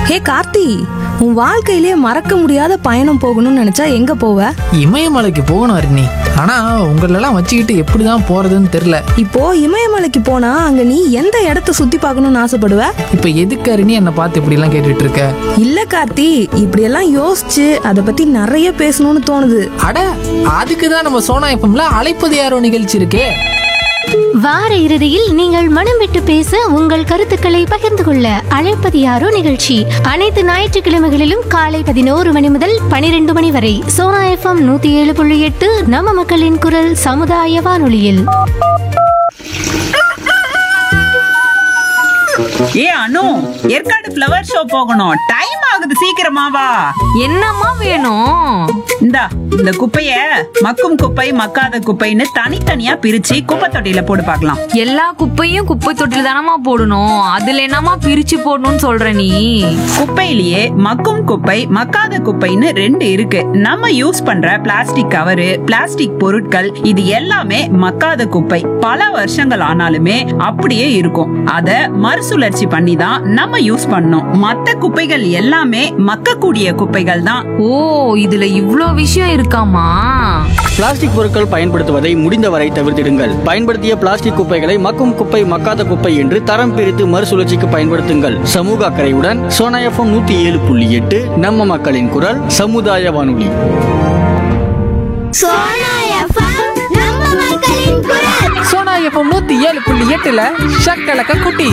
ஹே கார்த்தி உன் வாழ்க்கையிலே மறக்க முடியாத பயணம் போகணும்னு நினைச்சா எங்க போவ இமயமலைக்கு போகணும் அருணி ஆனா உங்களெல்லாம் வச்சுக்கிட்டு எப்படிதான் போறதுன்னு தெரியல இப்போ இமயமலைக்கு போனா அங்க நீ எந்த இடத்த சுத்தி பார்க்கணும்னு ஆசைப்படுவ இப்ப எதுக்கு அருணி என்னை பார்த்து இப்படி எல்லாம் கேட்டுட்டு இருக்க இல்ல கார்த்தி இப்படியெல்லாம் யோசிச்சு அதை பத்தி நிறைய பேசணும்னு தோணுது அட அதுக்கு தான் நம்ம சோனா எஃப்எம்ல அழைப்பது யாரோ நிகழ்ச்சி இருக்கே வார இறுதியில் நீங்கள் மனம் விட்டு பேச உங்கள் கருத்துக்களை பகிர்ந்து கொள்ள அழைப்பது யாரோ நிகழ்ச்சி அனைத்து ஞாயிற்றுக்கிழமைகளிலும் காலை பதினோரு மணி முதல் பனிரெண்டு மணி வரை சோனா எஃப்எம் நூத்தி ஏழு புள்ளி எட்டு நம்ம மக்களின் குரல் சமுதாய வானொலியில் ஏ அனு ஏற்காடு ஃப்ளவர் ஷோ போகணும் டைம் ஆகுது சீக்கிரமா வா என்னம்மா வேணும் இந்தா இந்த குப்பைய மக்கும் குப்பை மக்காத குப்பைன்னு தனித்தனியா பிரிச்சு குப்பை தொட்டியில போடு பார்க்கலாம் எல்லா குப்பையும் குப்பை தொட்டில தானம்மா போடணும் அதுல என்னம்மா பிரிச்சு போடணும்னு சொல்ற நீ குப்பையிலேயே மக்கும் குப்பை மக்காத குப்பைன்னு ரெண்டு இருக்கு நம்ம யூஸ் பண்ற பிளாஸ்டிக் கவரு பிளாஸ்டிக் பொருட்கள் இது எல்லாமே மக்காத குப்பை பல வருஷங்கள் ஆனாலுமே அப்படியே இருக்கும் அத மறுசுழற்சி பண்ணி தான் நம்ம யூஸ் பண்ணோம் மத்த குப்பைகள் எல்லாமே மக்கக்கூடிய குப்பைகள் தான் ஓ இதுல இவ்ளோ விஷயம் இருக்காமா பிளாஸ்டிக் பொருட்கள் பயன்படுத்துவதை முடிந்தவரை தவிர்த்திடுங்கள் பயன்படுத்திய பிளாஸ்டிக் குப்பைகளை மக்கும் குப்பை மக்காத குப்பை என்று தரம் பிரித்து மறுசுழற்சிக்கு பயன்படுத்துங்கள் சமூக அக்கறையுடன் சோனா எஃப்எம் நூத்தி ஏழு புள்ளி எட்டு நம்ம மக்களின் குரல் சமுதாய வானொலி சோனா எஃப்எம் நூத்தி ஏழு புள்ளி எட்டுல ஷக்கலக்க குட்டி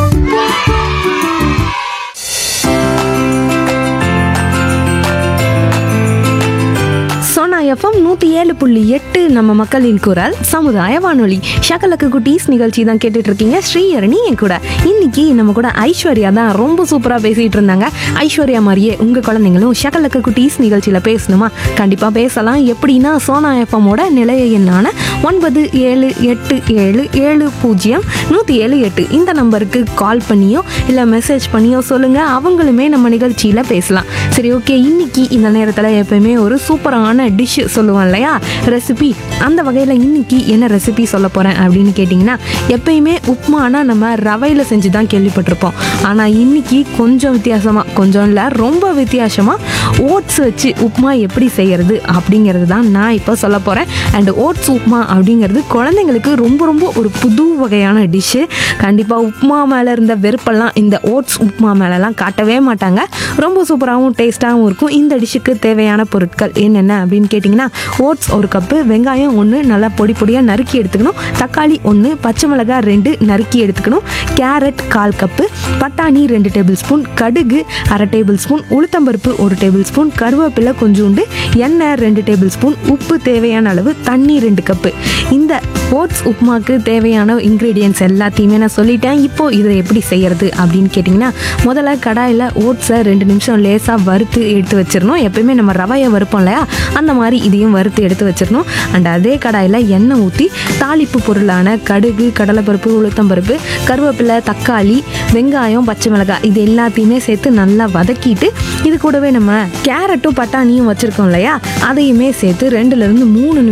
சோனா எஃப்எம் நூத்தி ஏழு புள்ளி எட்டு நம்ம மக்களின் குரல் சமுதாய வானொலி ஷகலக்கு குட்டீஸ் நிகழ்ச்சி தான் கேட்டுட்டு இருக்கீங்க ஸ்ரீஹரணி என் கூட இன்னைக்கு நம்ம கூட ஐஸ்வர்யா தான் ரொம்ப சூப்பரா பேசிட்டு இருந்தாங்க ஐஸ்வர்யா மாதிரியே உங்க குழந்தைங்களும் ஷகலக்கு குட்டீஸ் நிகழ்ச்சியில பேசணுமா கண்டிப்பா பேசலாம் எப்படின்னா சோனா எஃப்எம்மோட நிலைய எண்ணான ஒன்பது ஏழு எட்டு ஏழு ஏழு பூஜ்ஜியம் நூற்றி ஏழு எட்டு இந்த நம்பருக்கு கால் பண்ணியோ இல்லை மெசேஜ் பண்ணியோ சொல்லுங்கள் அவங்களுமே நம்ம நிகழ்ச்சியில் பேசலாம் சரி ஓகே இன்னைக்கு இந்த நேரத்தில் எப்பயுமே ஒரு சூப்பரான டிஷ் சொல்லுவோம் இல்லையா ரெசிபி அந்த வகையில் இன்னைக்கு என்ன ரெசிபி சொல்ல போகிறேன் அப்படின்னு கேட்டிங்கன்னா எப்பயுமே உப்மானா நம்ம ரவையில் செஞ்சு தான் கேள்விப்பட்டிருப்போம் ஆனால் இன்னைக்கு கொஞ்சம் வித்தியாசமாக கொஞ்சம் இல்லை ரொம்ப வித்தியாசமாக ஓட்ஸ் வச்சு உப்மா எப்படி செய்யறது அப்படிங்கிறது தான் நான் இப்போ சொல்ல போகிறேன் அண்ட் ஓட்ஸ் உப்மா அப்படிங்கிறது குழந்தைங்களுக்கு ரொம்ப ரொம்ப ஒரு புது வகையான டிஷ்ஷு கண்டிப்பாக உப்மா மேலே இருந்த வெறுப்பெல்லாம் இந்த ஓட்ஸ் உப்மா மேலெல்லாம் காட்டவே மாட்டாங்க ரொம்ப சூப்பராகவும் டேஸ்ட்டாகவும் இருக்கும் இந்த டிஷ்ஷுக்கு தேவையான பொருட்கள் என்னென்ன அப்படின்னு கேட்டிங்கன்னா ஓட்ஸ் ஒரு கப்பு வெங்காயம் ஒன்று நல்லா பொடி பொடியாக நறுக்கி எடுத்துக்கணும் தக்காளி ஒன்று பச்சை மிளகாய் ரெண்டு நறுக்கி எடுத்துக்கணும் கேரட் கால் கப்பு பட்டாணி ரெண்டு டேபிள் ஸ்பூன் கடுகு அரை டேபிள் ஸ்பூன் உளுத்தம்பருப்பு ஒரு டேபிள் ஸ்பூன் கருவேப்பிலை கொஞ்சோண்டு எண்ணெய் ரெண்டு டேபிள் ஸ்பூன் உப்பு தேவையான அளவு தண்ணி ரெண்டு கப்பு இந்த ஓட்ஸ் உப்புமாக்கு தேவையான இன்க்ரீடியன்ஸ் எல்லாத்தையுமே நான் சொல்லிட்டேன் இப்போ இதை எப்படி செய்யறது அப்படின்னு கேட்டிங்கன்னா முதல்ல கடாயில் ஓட்ஸை ரெண்டு நிமிஷம் லேசாக வறுத்து எடுத்து வச்சிடணும் எப்பயுமே நம்ம ரவையை வறுப்போம் இல்லையா அந்த மாதிரி இதையும் வறுத்து எடுத்து வச்சிடணும் அண்ட் அதே கடாயில் எண்ணெய் ஊற்றி தாளிப்பு பொருளான கடுகு கடலைப்பருப்பு உளுத்தம்பருப்பு கருவேப்பிலை தக்காளி வெங்காயம் பச்சை மிளகாய் இது எல்லாத்தையுமே சேர்த்து நல்லா வதக்கிட்டு இது கூடவே நம்ம கேரட்டும் பட்டாணியும் வச்சுருக்கோம் இல்லையா அதையுமே சேர்த்து ரெண்டுலேருந்து மூணு நிமிஷம்